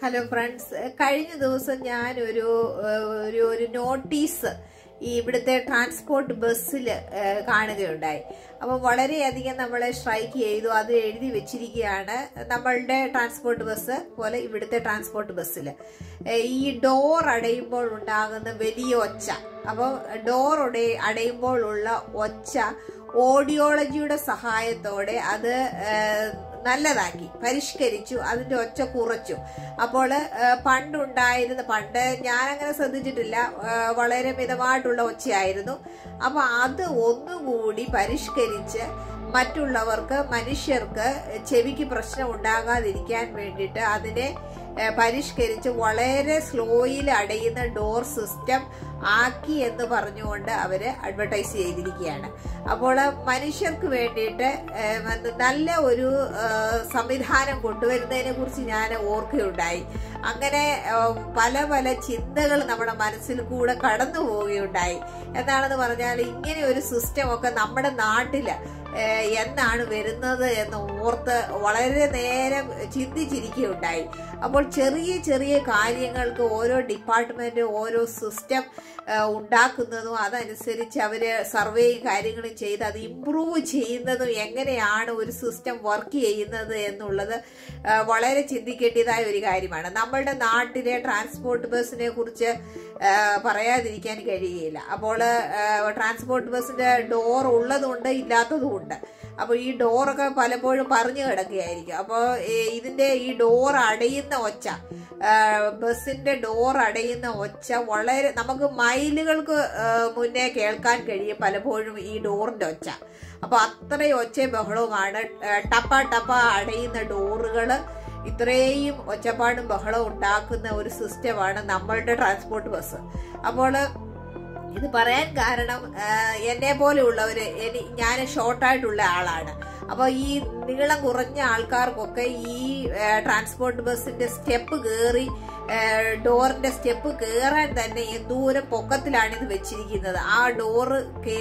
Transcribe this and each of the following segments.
hello friends കഴിഞ്ഞ ദിവസം ഞാൻ ഒരു ഒരു ഒരു നോട്ടീസ് ഈ ഇവിടുത്തെ ട്രാൻസ്പോർട്ട് ബസ്സിൽ കാണുകയുണ്ടായി അപ്പം വളരെയധികം നമ്മളെ സ്ട്രൈക്ക് ചെയ്തു അത് എഴുതി വെച്ചിരിക്കുകയാണ് നമ്മളുടെ ട്രാൻസ്പോർട്ട് ബസ് പോലെ ഇവിടുത്തെ ട്രാൻസ്പോർട്ട് ബസ്സിൽ ഈ ഡോർ അടയുമ്പോൾ ഉണ്ടാകുന്ന വലിയ ഒച്ച അപ്പോൾ ഡോർ അടയുമ്പോൾ ഉള്ള ഒച്ച ഓഡിയോളജിയുടെ സഹായത്തോടെ അത് നല്ലതാക്കി പരിഷ്കരിച്ചു അതിന്റെ ഒച്ച കുറച്ചു അപ്പോൾ പണ്ടുണ്ടായിരുന്ന പണ്ട് ഞാൻ അങ്ങനെ ശ്രദ്ധിച്ചിട്ടില്ല വളരെ മിതമായിട്ടുള്ള ഒച്ചയായിരുന്നു അപ്പൊ അത് ഒന്നുകൂടി പരിഷ്കരിച്ച് മറ്റുള്ളവർക്ക് മനുഷ്യർക്ക് ചെവിക്ക് പ്രശ്നം ഉണ്ടാകാതിരിക്കാൻ വേണ്ടിയിട്ട് അതിനെ പരിഷ്കരിച്ച് വളരെ സ്ലോയിൽ അടയുന്ന ഡോർ സിസ്റ്റം ആക്കി എന്ന് പറഞ്ഞുകൊണ്ട് അവര് അഡ്വർടൈസ് ചെയ്തിരിക്കുകയാണ് അപ്പോൾ മനുഷ്യർക്ക് വേണ്ടിയിട്ട് നല്ല ഒരു സംവിധാനം കൊണ്ടുവരുന്നതിനെ കുറിച്ച് ഞാൻ ഓർക്കുകയുണ്ടായി അങ്ങനെ പല പല ചിന്തകൾ നമ്മുടെ മനസ്സിൽ കൂടെ കടന്നു പോവുകയുണ്ടായി എന്താണെന്ന് പറഞ്ഞാൽ ഇങ്ങനെ ഒരു സിസ്റ്റം ഒക്കെ നമ്മുടെ നാട്ടില് എന്നാണ് വരുന്നത് എന്ന് ഓർത്ത് വളരെ നേരം ചിന്തിച്ചിരിക്കുകയുണ്ടായി അപ്പോൾ ചെറിയ ചെറിയ കാര്യങ്ങൾക്ക് ഓരോ ഡിപ്പാർട്ട്മെന്റ് ഓരോ സിസ്റ്റം ഉണ്ടാക്കുന്നതും അതനുസരിച്ച് അവർ സർവേയും കാര്യങ്ങളും ചെയ്ത് അത് ഇമ്പ്രൂവ് ചെയ്യുന്നതും എങ്ങനെയാണ് ഒരു സിസ്റ്റം വർക്ക് ചെയ്യുന്നത് എന്നുള്ളത് വളരെ ചിന്തിക്കേണ്ടതായ ഒരു കാര്യമാണ് നമ്മളുടെ നാട്ടിലെ ട്രാൻസ്പോർട്ട് ബസ്സിനെ കുറിച്ച് പറയാതിരിക്കാൻ കഴിയുകയില്ല അപ്പോൾ ട്രാൻസ്പോർട്ട് ബസ്സിന്റെ ഡോർ ഉള്ളതുണ്ട് ഇല്ലാത്തതുമുണ്ട് അപ്പോൾ ഈ ഡോറൊക്കെ പലപ്പോഴും പറഞ്ഞു കിടക്കുകയായിരിക്കും അപ്പോൾ ഇതിന്റെ ഈ ഡോർ അടയുന്ന ഒച്ച ബസ്സിന്റെ ഡോർ അടയുന്ന ഒച്ച വളരെ നമുക്ക് മൈലുകൾക്ക് മുന്നേ കേൾക്കാൻ കഴിയും പലപ്പോഴും ഈ ഡോറിന്റെ ഒച്ച അപ്പൊ അത്രയും ഒച്ചയും ബഹളവുമാണ് ടപ്പ ടപ്പ അടയുന്ന ഡോറുകള് ഇത്രയും ഒച്ചപ്പാടും ബഹളവും ഉണ്ടാക്കുന്ന ഒരു സിസ്റ്റമാണ് നമ്മളുടെ ട്രാൻസ്പോർട്ട് ബസ് അപ്പോൾ ഇത് പറയാൻ കാരണം എന്നെ പോലെയുള്ളവര് ഞാൻ ഷോർട്ടായിട്ടുള്ള ആളാണ് അപ്പോൾ ഈ നീളം കുറഞ്ഞ ആൾക്കാർക്കൊക്കെ ഈ ട്രാൻസ്പോർട്ട് ബസ്സിന്റെ സ്റ്റെപ്പ് കയറി ഡോറിന്റെ സ്റ്റെപ്പ് കയറാൻ തന്നെ എന്തോരം പൊക്കത്തിലാണ് ഇത് വെച്ചിരിക്കുന്നത് ആ ഡോറ്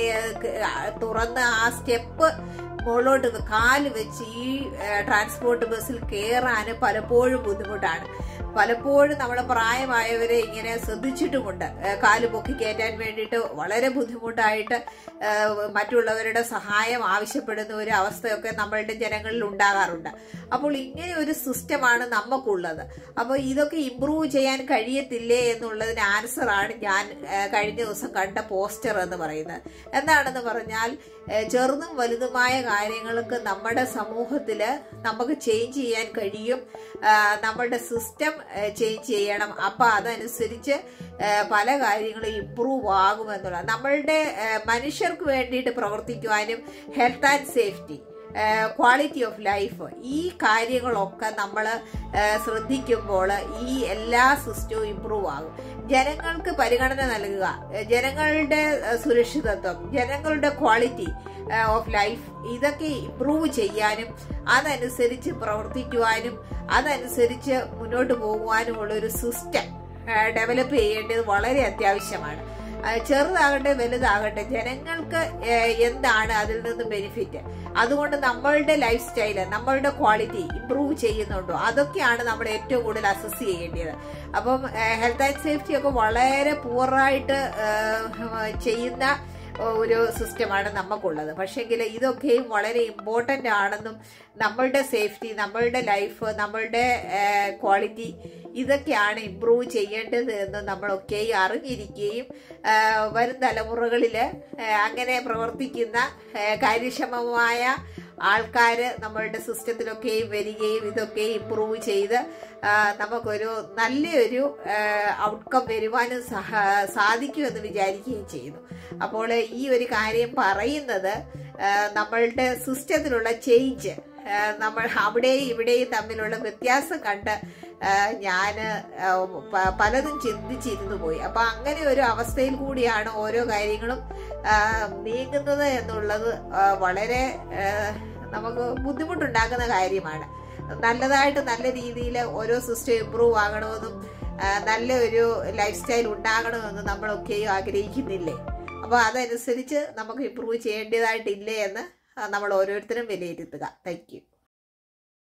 തുറന്ന് ആ സ്റ്റെപ്പ് മുകളിലോട്ട് കാല് വെച്ച് ഈ ട്രാൻസ്പോർട്ട് ബസ്സിൽ കയറാൻ പലപ്പോഴും ബുദ്ധിമുട്ടാണ് പലപ്പോഴും നമ്മുടെ പ്രായമായവരെ ഇങ്ങനെ ശ്രദ്ധിച്ചിട്ടുമുണ്ട് കാല് പൊക്കി കയറ്റാൻ വേണ്ടിയിട്ട് വളരെ ബുദ്ധിമുട്ടായിട്ട് മറ്റുള്ളവരുടെ സഹായം ആവശ്യപ്പെടുന്ന ഒരു അവസ്ഥയൊക്കെ നമ്മളുടെ ജനങ്ങളിൽ ഉണ്ടാകാറുണ്ട് അപ്പോൾ ഇങ്ങനെ ഒരു സിസ്റ്റമാണ് നമുക്കുള്ളത് അപ്പോൾ ഇതൊക്കെ ഇമ്പ്രൂവ് ചെയ്യാൻ കഴിയത്തില്ലേ എന്നുള്ളതിന് ആൻസറാണ് ഞാൻ കഴിഞ്ഞ ദിവസം കണ്ട പോസ്റ്റർ എന്ന് പറയുന്നത് എന്താണെന്ന് പറഞ്ഞാൽ ചെറുതും വലുതുമായ കാര്യങ്ങൾക്ക് നമ്മുടെ സമൂഹത്തിൽ നമുക്ക് ചേഞ്ച് ചെയ്യാൻ കഴിയും നമ്മളുടെ സിസ്റ്റം ചേഞ്ച് ചെയ്യണം അപ്പം അതനുസരിച്ച് പല കാര്യങ്ങളും ഇമ്പ്രൂവ് ആകുമെന്നുള്ള നമ്മളുടെ മനുഷ്യർക്ക് വേണ്ടിയിട്ട് പ്രവർത്തിക്കുവാനും health and safety quality of life ഈ കാര്യങ്ങളൊക്കെ നമ്മൾ ശ്രദ്ധിക്കുമ്പോൾ ഈ എല്ലാ സിസ്റ്റവും ഇമ്പ്രൂവ് ആകും ജനങ്ങൾക്ക് പരിഗണന നൽകുക ജനങ്ങളുടെ സുരക്ഷിതത്വം ജനങ്ങളുടെ ക്വാളിറ്റി ഓഫ് ലൈഫ് ഇതൊക്കെ ഇമ്പ്രൂവ് ചെയ്യാനും അതനുസരിച്ച് പ്രവർത്തിക്കുവാനും അതനുസരിച്ച് മുന്നോട്ട് പോകുവാനുമുള്ള ഒരു സിസ്റ്റം ഡെവലപ്പ് ചെയ്യേണ്ടത് വളരെ അത്യാവശ്യമാണ് ചെറുതാകട്ടെ വലുതാകട്ടെ ജനങ്ങൾക്ക് എന്താണ് അതിൽ നിന്ന് ബെനിഫിറ്റ് അതുകൊണ്ട് നമ്മളുടെ ലൈഫ് സ്റ്റൈല് നമ്മളുടെ ക്വാളിറ്റി ഇമ്പ്രൂവ് ചെയ്യുന്നുണ്ടോ അതൊക്കെയാണ് നമ്മൾ ഏറ്റവും കൂടുതൽ അസസ് ചെയ്യേണ്ടത് അപ്പം ഹെൽത്ത് ആൻഡ് സേഫ്റ്റി ഒക്കെ വളരെ പൂറായിട്ട് ചെയ്യുന്ന ഒരു സിസ്റ്റമാണ് നമുക്കുള്ളത് പക്ഷെങ്കിൽ ഇതൊക്കെയും വളരെ ഇമ്പോർട്ടൻ്റ് ആണെന്നും നമ്മളുടെ സേഫ്റ്റി നമ്മളുടെ ലൈഫ് നമ്മളുടെ ക്വാളിറ്റി ഇതൊക്കെയാണ് ഇമ്പ്രൂവ് ചെയ്യേണ്ടത് എന്ന് നമ്മളൊക്കെയും അറിഞ്ഞിരിക്കുകയും വരും തലമുറകളിൽ അങ്ങനെ പ്രവർത്തിക്കുന്ന കാര്യക്ഷമമായ ആൾക്കാർ നമ്മളുടെ സിസ്റ്റത്തിലൊക്കെയും വരികയും ഇതൊക്കെ ഇമ്പ്രൂവ് ചെയ്ത് നമുക്കൊരു നല്ലൊരു ഔട്ട്കം വരുവാനും സഹ സാധിക്കുമെന്ന് വിചാരിക്കുകയും ചെയ്യുന്നു അപ്പോൾ ഈ ഒരു കാര്യം പറയുന്നത് നമ്മളുടെ സിസ്റ്റത്തിലുള്ള ചേഞ്ച് നമ്മൾ അവിടെയും ഇവിടെയും തമ്മിലുള്ള വ്യത്യാസം കണ്ട് ഞാൻ പലതും ചിന്തിച്ചിരുന്നു പോയി അപ്പൊ അങ്ങനെ ഒരു അവസ്ഥയിൽ കൂടിയാണ് ഓരോ കാര്യങ്ങളും നീങ്ങുന്നത് എന്നുള്ളത് വളരെ നമുക്ക് ബുദ്ധിമുട്ടുണ്ടാക്കുന്ന കാര്യമാണ് നല്ലതായിട്ട് നല്ല രീതിയിൽ ഓരോ സിസ്റ്റം ഇമ്പ്രൂവ് ആകണമെന്നും നല്ല ഒരു ലൈഫ് സ്റ്റൈൽ ഉണ്ടാകണമെന്നും നമ്മളൊക്കെയും ആഗ്രഹിക്കുന്നില്ലേ അപ്പോൾ അതനുസരിച്ച് നമുക്ക് ഇമ്പ്രൂവ് ചെയ്യേണ്ടതായിട്ടില്ലേ എന്ന് നമ്മൾ ഓരോരുത്തരും വിലയിരുത്തുക താങ്ക് യു